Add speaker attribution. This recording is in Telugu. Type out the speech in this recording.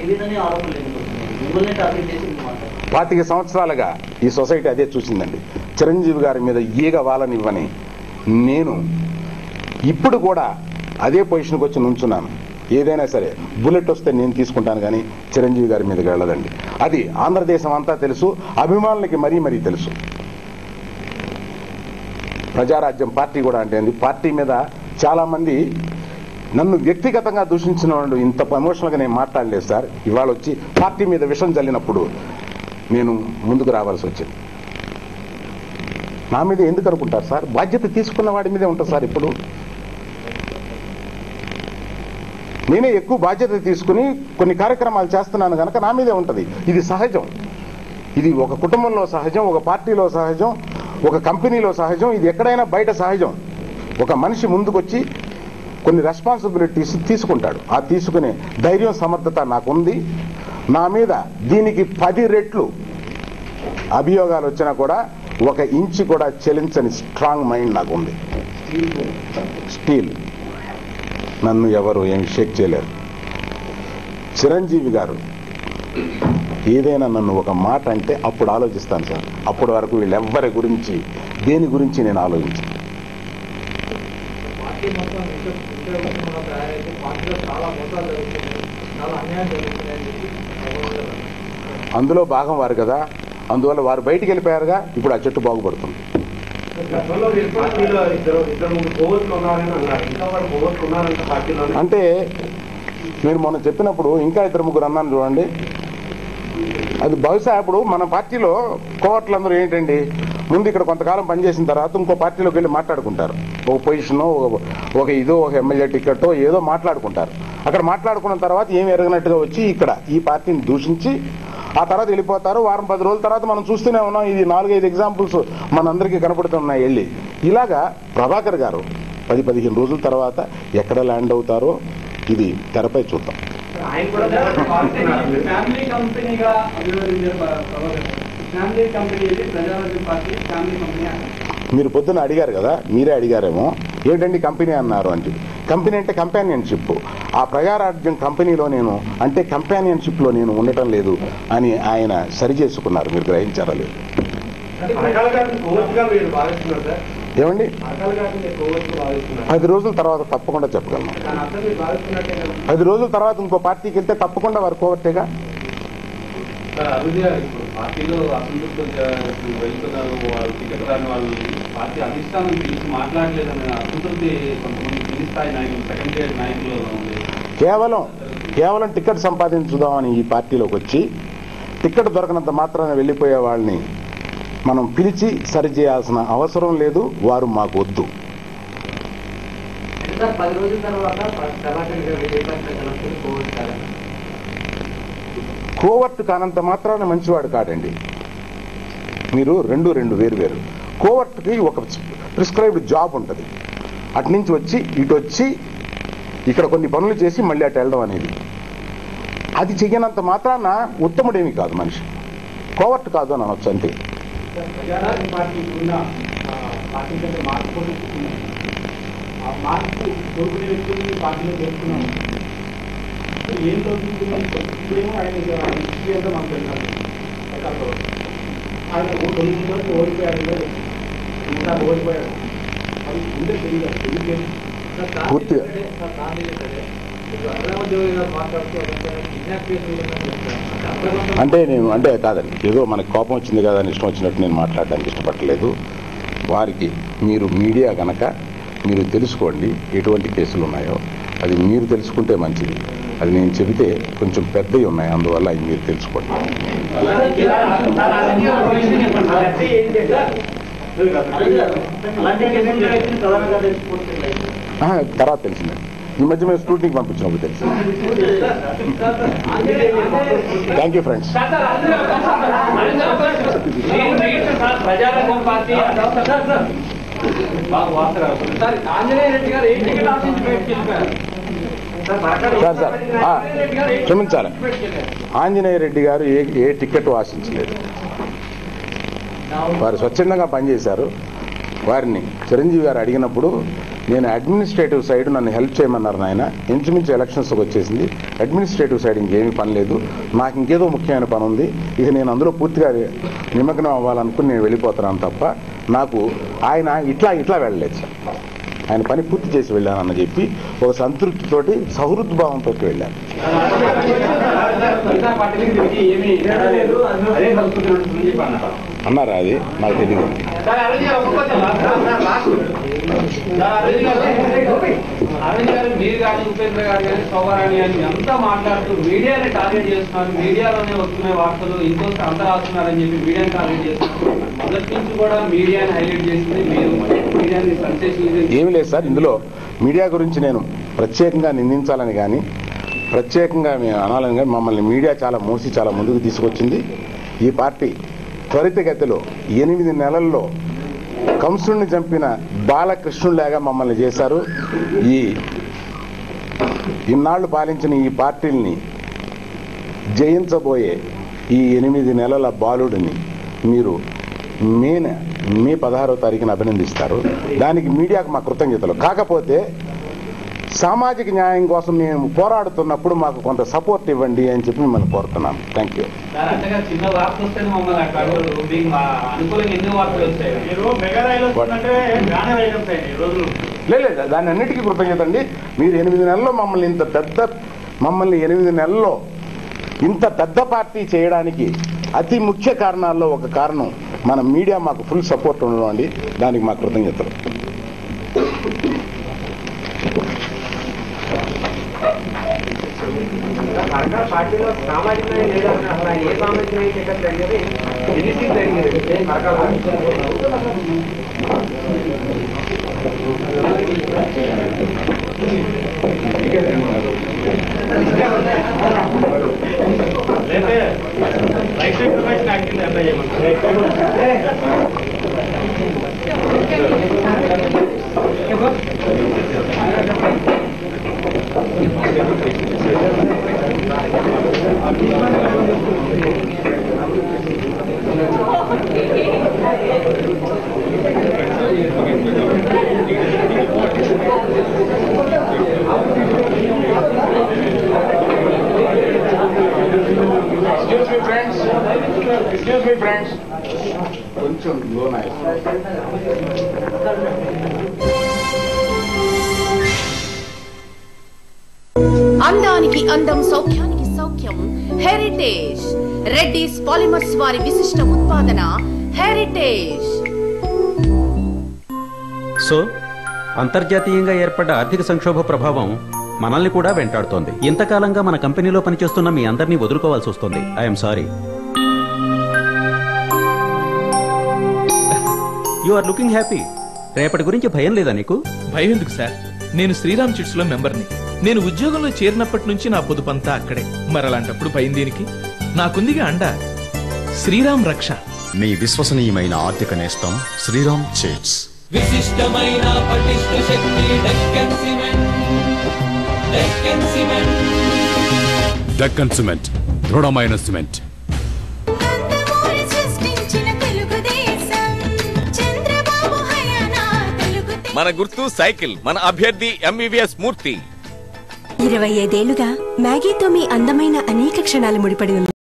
Speaker 1: ఈ విధంగా ఆరోపణలు ఎందుకు వస్తున్నాయి మిమ్మల్ని టార్గెట్ చేసి మీరు మాట్లాడారు
Speaker 2: పాతిక సంవత్సరాలుగా ఈ సొసైటీ అదే చూసిందండి చిరంజీవి గారి మీద ఈగ వాలనివ్వని నేను ఇప్పుడు కూడా అదే పొజిషన్కి వచ్చి నుంచున్నాను ఏదైనా సరే బుల్లెట్ వస్తే నేను తీసుకుంటాను కానీ చిరంజీవి గారి మీదకి వెళ్ళదండి అది ఆంధ్రదేశం అంతా తెలుసు అభిమానులకి మరీ మరీ తెలుసు ప్రజారాజ్యం పార్టీ కూడా అంటే అండి పార్టీ మీద చాలా మంది నన్ను వ్యక్తిగతంగా దూషించిన వాళ్ళు ఇంత ఎమోషనల్గా నేను మాట్లాడలేదు సార్ ఇవాళ వచ్చి పార్టీ మీద విషం చల్లినప్పుడు నేను ముందుకు రావాల్సి వచ్చింది నా మీద ఎందుకు అనుకుంటారు సార్ బాధ్యత తీసుకున్న వాడి మీదే ఉంటుంది సార్ ఇప్పుడు నేనే ఎక్కువ బాధ్యత తీసుకుని కొన్ని కార్యక్రమాలు చేస్తున్నాను కనుక నా మీదే ఉంటుంది ఇది సహజం ఇది ఒక కుటుంబంలో సహజం ఒక పార్టీలో సహజం ఒక కంపెనీలో సహజం ఇది ఎక్కడైనా బయట సహజం ఒక మనిషి ముందుకొచ్చి కొన్ని రెస్పాన్సిబిలిటీస్ తీసుకుంటాడు ఆ తీసుకునే ధైర్యం సమర్థత నాకుంది నా మీద దీనికి పది రెట్లు అభియోగాలు వచ్చినా కూడా ఒక ఇంచు కూడా చెలించని స్ట్రాంగ్ మైండ్ నాకు ఉంది స్టీల్ నన్ను ఎవరు ఏమి షేక్ చేయలేరు చిరంజీవి గారు ఏదైనా నన్ను ఒక మాట అంటే అప్పుడు ఆలోచిస్తాను సార్ అప్పటి వరకు వీళ్ళెవ్వరి గురించి దేని గురించి నేను ఆలోచించాను
Speaker 3: పార్టీ మొత్తం ఇంట్లో తయారైతే పార్టీలో చాలా మోసాలు జరుగుతున్నాయి చాలా అన్యాయం జరుగుతున్నాయని చెప్పి చంద్రబాబు గారు అన్నారు.
Speaker 2: అందులో భాగం వారు కదా అందువల్ల వారు బయటికి వెళ్ళిపోయారుగా ఇప్పుడు ఆ చెట్టు బాగుపడుతుంది
Speaker 4: గతంలో మీరు పార్టీలో ఇద్దరు ఇద్దరు ముగ్గురు కోవట్లు ఉన్నారని అన్నారు ఇంకా వాడు కోవట్లు ఉన్నారంట పార్టీలోనే
Speaker 2: అంటే మీరు మొన్న చెప్పినప్పుడు ఇంకా ఇద్దరు ముగ్గురు అన్నాను చూడండి అది బహుశా ఇప్పుడు మన పార్టీలో కోవట్లందరూ ఏంటండి ముందు ఇక్కడ కొంతకాలం పనిచేసిన తర్వాత ఇంకో పార్టీలోకి వెళ్ళి మాట్లాడుకుంటారు ఒక పొజిషన్ ఒక ఇదో ఒక ఎమ్మెల్యే టికెట్ ఏదో మాట్లాడుకుంటారు అక్కడ మాట్లాడుకున్న తర్వాత ఏమి ఎరగనట్టుగా వచ్చి ఇక్కడ ఈ పార్టీని దూషించి ఆ తర్వాత వెళ్ళిపోతారు వారం పది రోజుల తర్వాత మనం చూస్తూనే ఉన్నాం ఇది నాలుగైదు ఎగ్జాంపుల్స్ మనందరికీ కనపడుతున్నాయి వెళ్ళి ఇలాగా ప్రభాకర్ గారు పది పదిహేను రోజుల తర్వాత ఎక్కడ ల్యాండ్ అవుతారో ఇది తెరపై చూద్దాం
Speaker 4: ఆయన కూడా పాల్గొన్నారు.
Speaker 5: ఫ్యామిలీ కంపెనీగా అభివర్ణించారు ప్రభాకర్ ఫ్యామిలీ కంపెనీ ఇది ప్రజారాజ్యం పార్టీ ఫ్యామిలీ కంపెనీ అన్నారు
Speaker 2: మీరు పొద్దున్న అడిగారు కదా మీరే అడిగారేమో ఏంటండి కంపెనీ అన్నారు అంటే కంపెనీ అంటే కంపానియన్షిప్ ఆ ప్రజారాజ్యం కంపెనీలో నేను అంటే కంపానియన్షిప్ లో నేను ఉండటం లేదు అని ఆయన సరి చేసుకున్నారు మీరు గ్రహించారా లేదు
Speaker 4: పరకాల గారిని కోవచ్చుగా మీరు భావిస్తున్నారు సార్
Speaker 2: ఏమండి
Speaker 4: పరకాల గారిని మీరు కోవచ్చుగా భావిస్తున్నారు
Speaker 2: పది రోజుల తర్వాత తప్పకుండా చెప్పగలను
Speaker 4: దాని అర్థం మీరు భావిస్తున్నట్టే కదా
Speaker 2: పది రోజుల తర్వాత ఇంకో పార్టీకి వెళ్తే తప్పకుండా వారు కోవట్టేగా
Speaker 5: సార్ అభివృద్ధి గారు ఇప్పుడు పార్టీలో అసంతృప్తి వెళ్తున్నారు వాళ్ళు టికెట్ రాని వాళ్ళు పార్టీ అధిష్టానం పిలిచి మాట్లాడలేదనే అసంతృప్తి కొంతమంది కింది స్థాయి నాయకులు సెకండ్ గ్రేడ్ నాయకులు ఉంది
Speaker 2: కేవలం కేవలం టికెట్ సంపాదించుదామని ఈ పార్టీలోకి వచ్చి టికెట్ దొరకనంత మాత్రాన వెళ్ళిపోయే వాళ్ళని మనం పిలిచి సరిచేయాల్సిన అవసరం లేదు వారు మాకు వద్దు
Speaker 3: సార్ పది రోజుల తర్వాత ప్రభాకర్ గారు డిపార్ట్మెంట్ కలెక్టర్ కోవచ్చారు
Speaker 2: కోవర్ట్ కానంత మాత్రాన మంచివాడు కాడండి మీరు రెండు రెండు వేరు వేరు కోవర్ట్కి ఒక ప్రిస్క్రైబ్డ్ జాబ్ ఉంటుంది అటు నుంచి వచ్చి ఇటు వచ్చి ఇక్కడ కొన్ని పనులు చేసి మళ్ళీ అటు వెళ్ళడం అనేది అది చెయ్యనంత మాత్రాన ఉత్తముడేమి కాదు మనిషి కోవర్ట్ కాదు అని అనొచ్చు అంతే
Speaker 5: ప్రజారాజ్యం పార్టీ ఉన్న పార్టీ కంటే మార్పు కూడా ఆ మార్పు కోరుకునే వ్యక్తుల్ని పార్టీలో చేస్తున్నాం ఏం చదువుతున్నాం ఇప్పుడేమో ఆయన హిస్టరీ అంతా మాకు తెలియాలి గతంలో ఆయన ఓ తొమ్మిది వరకు ఓడిపోయారు ఇంకా ఓడిపోయారు అది ముందే తెలియదు తెలియదు
Speaker 2: పూర్తిగా.
Speaker 3: అగ్రమోద్యోగి గారు మాట్లాడుతూ అదంతా కిడ్నాప్ కేసు విధంగా చెప్తారు అంటే అగ్రమోద్యోగి
Speaker 2: అంటే నేను అంటే కాదండి ఏదో మనకు కోపం వచ్చింది కదా అని ఇష్టం వచ్చినట్టు నేను మాట్లాడడానికి ఇష్టపడలేదు వారికి మీరు మీడియా గనక మీరు తెలుసుకోండి ఎటువంటి కేసులు ఉన్నాయో అది మీరు తెలుసుకుంటే మంచిది అది నేను చెబితే కొంచెం పెద్దవి ఉన్నాయి అందువల్ల అవి మీరు తెలుసుకోండి
Speaker 1: అలాంటి కేసులు వ్యక్తిని ప్రధానంగా తెలుసుకుంటుంది
Speaker 2: ఆహా, తర్వాత తెలిసిందండి ఈ మధ్య మేము స్కూటీకి పంపించినప్పుడు తెలిసి thank you friends
Speaker 5: Prajarangam party బాగా వాస్తవ సార్ ఆంజనేయ రెడ్డి గారు ఏ టికెట్ ఆశించి బయటకు వెళ్ళిపోయారు
Speaker 2: సార్ సార్ ఆ, క్షమించాలి ఆంజనేయ రెడ్డి గారు ఏ ఏ టికెట్ ఆశించలేదు వారు స్వచ్ఛందంగా పనిచేశారు వారిని చిరంజీవి గారు అడిగినప్పుడు నేను అడ్మినిస్ట్రేటివ్ సైడ్ నన్ను హెల్ప్ చేయమన్నారు నాయన ఇంచుమించు ఎలక్షన్స్ వచ్చేసింది అడ్మినిస్ట్రేటివ్ సైడ్ ఇంకేమీ పని లేదు నాకు ఇంకేదో ముఖ్యమైన పని ఉంది ఇక నేను అందులో పూర్తిగా నిమగ్నం అవ్వాలనుకుని నేను వెళ్ళిపోతున్నాను తప్ప నాకు ఆయన ఇట్లా ఇట్లా వెళ్ళలేదు సార్ ఆయన పని పూర్తి చేసి వెళ్ళానని చెప్పి ఒక సంతృప్తితోటి సహృద్భావంతో వెళ్ళాను
Speaker 5: మిగతా పార్టీలకు తిరిగి ఏమీ తేడా లేదు అదే కలుపుతున్నట్టు చెప్పి అన్నారు
Speaker 2: అన్నారా అది నాకు తెలియదు
Speaker 5: సార్ అరవింద్ గారు ఒక్కొక్క లాస్ట్ సార్ అరవింద్ గారు అరవింద్ గారు మీరు కానీ ఉపేంద్ర గారు కానీ సౌవరాణి అని అంతా మాట్లాడుతూ మీడియాని టార్గెట్ చేస్తున్నారు మీడియాలోనే వస్తున్నాయి వార్తలు ఇంకొక అంత రాస్తున్నారని చెప్పి మీడియాని టార్గెట్ చేస్తున్నారు మొదటి నుంచి కూడా మీడియాని హైలైట్ చేసింది మీరు మీడియాని సన్సేషన్
Speaker 2: ఏమీ లేదు సార్ ఇందులో మీడియా గురించి నేను ప్రత్యేకంగా నిందించాలని కానీ ప్రత్యేకంగా మేము అనాలని కానీ మమ్మల్ని మీడియా చాలా మోసి చాలా ముందుకు తీసుకొచ్చింది ఈ పార్టీ త్వరితగతిలో ఎనిమిది నెలల్లో కంసుడిని చంపిన బాలకృష్ణుడిలాగా మమ్మల్ని చేశారు ఈ ఇన్నాళ్లు పాలించిన ఈ పార్టీల్ని జయించబోయే ఈ ఎనిమిది నెలల బాలుడిని మీరు మే న- మే పదహారో తారీఖున అభినందిస్తారు దానికి మీడియాకు మా కృతజ్ఞతలు కాకపోతే సామాజిక న్యాయం కోసం మేము పోరాడుతున్నప్పుడు మాకు కొంత సపోర్ట్ ఇవ్వండి అని చెప్పి మిమ్మల్ని కోరుతున్నాను థ్యాంక్ యూ
Speaker 5: సార్ అంతగా చిన్న వార్త వస్తేనే మమ్మల్ని అట్లా అడగరు మీకు మా అనుకూలంగా ఎన్ని వార్తలు వచ్చాయి
Speaker 3: మీరు మెగా రైలు వస్తుందంటే బ్యానర్ అయిపోతాయి ఈ రోజులు
Speaker 2: లేదు దాని అన్నిటికీ కృతజ్ఞత అండి మీరు ఎనిమిది నెలల్లో మమ్మల్ని ఇంత పెద్ద మమ్మల్ని ఎనిమిది నెలల్లో ఇంత పెద్ద పార్టీ చేయడానికి అతి ముఖ్య కారణాల్లో ఒక కారణం మన మీడియా మాకు ఫుల్ సపోర్ట్ ఉండడం అండి దానికి మా కృతజ్ఞతలు
Speaker 4: సర్కార్ పార్టీలో సామాజిక న్యాయం లేదా అసలు ఏ సామాజిక న్యాయం చేయట్లేదు అనేది ఎన్నికలు జరిగింది సర్కార్
Speaker 3: లేకపోతే రైట్ సైడ్ ప్రొఫెషన్ యాక్టింగ్ ఎంత చేయమంటారు
Speaker 2: excuse me friends excuse me friends కొంచెం లోన్
Speaker 6: అందానికి అందం సౌఖ్యానికి సౌఖ్యం హెరిటేజ్ రెడ్డిస్ పాలిమర్స్ వారి విశిష్ట ఉత్పాదన హెరిటేజ్
Speaker 7: సో అంతర్జాతీయంగా ఏర్పడ్డ ఆర్థిక సంక్షోభ ప్రభావం మనల్ని కూడా వెంటాడుతోంది ఇంతకాలంగా మన కంపెనీలో పనిచేస్తున్న మీ అందరినీ వదులుకోవాల్సి వస్తుంది I'm sorry you are looking happy రేపటి గురించి భయం లేదా నీకు
Speaker 8: భయం ఎందుకు సార్ నేను శ్రీరామ్ చిట్స్ లో మెంబర్ని నేను ఉద్యోగంలో చేరినప్పటి నుంచి నా పొదుపంతా అక్కడే మరలాంటప్పుడు భయం దీనికి నాకుందిగా అండ శ్రీరామ్ రక్ష
Speaker 9: మీ విశ్వసనీయమైన ఆర్థిక నేస్తం శ్రీరామ్ చేట్స్
Speaker 10: విశిష్టమైన పటిష్ట శక్తి Deccan cement Deccan cement
Speaker 9: Deccan cement దృఢమైన సిమెంట్
Speaker 10: మన గుర్తు సైకిల్ మన అభ్యర్థి ఎంబీబీఎస్ మూర్తి
Speaker 11: ఇరవై ఐదేళ్లుగా మ్యాగీతో మీ అందమైన అనేక క్షణాలు ముడిపడి ఉన్నాయి